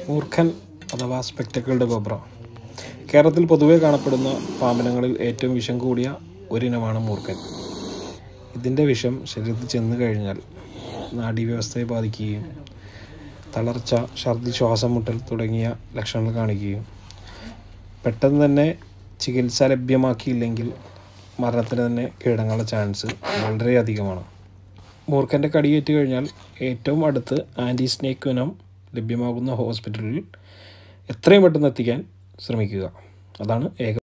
മൂർഖൻ അഥവാ spectacled cobra കേരളത്തിൽ പൊതുവെ കാണപ്പെടുന്ന പാമ്പിനങ്ങളിൽ ഏറ്റവും വിഷം കൂടിയ ഒരിനമാണ് മൂർഖൻ ഇതിൻ്റെ വിഷം ശരീരത്തിൽ ചെന്ന് കഴിഞ്ഞാൽ നാഡീവ്യവസ്ഥയെ ബാധിക്കുകയും തളർച്ച ഛർദി ശ്വാസം മുട്ടൽ തുടങ്ങിയ ലക്ഷണങ്ങൾ കാണിക്കുകയും പെട്ടെന്ന് തന്നെ ചികിത്സ ലഭ്യമാക്കിയില്ലെങ്കിൽ മരണത്തിന് തന്നെ കീഴടങ്ങാനുള്ള ചാൻസ് വളരെ അധികമാണ് മൂർഖൻ്റെ കടിയേറ്റ് കഴിഞ്ഞാൽ ഏറ്റവും അടുത്ത് ആൻറ്റി സ്നേക്ക് വെനം ലഭ്യമാകുന്ന ഹോസ്പിറ്റലിൽ എത്രയും പെട്ടെന്ന് എത്തിക്കാൻ ശ്രമിക്കുക അതാണ് ഏക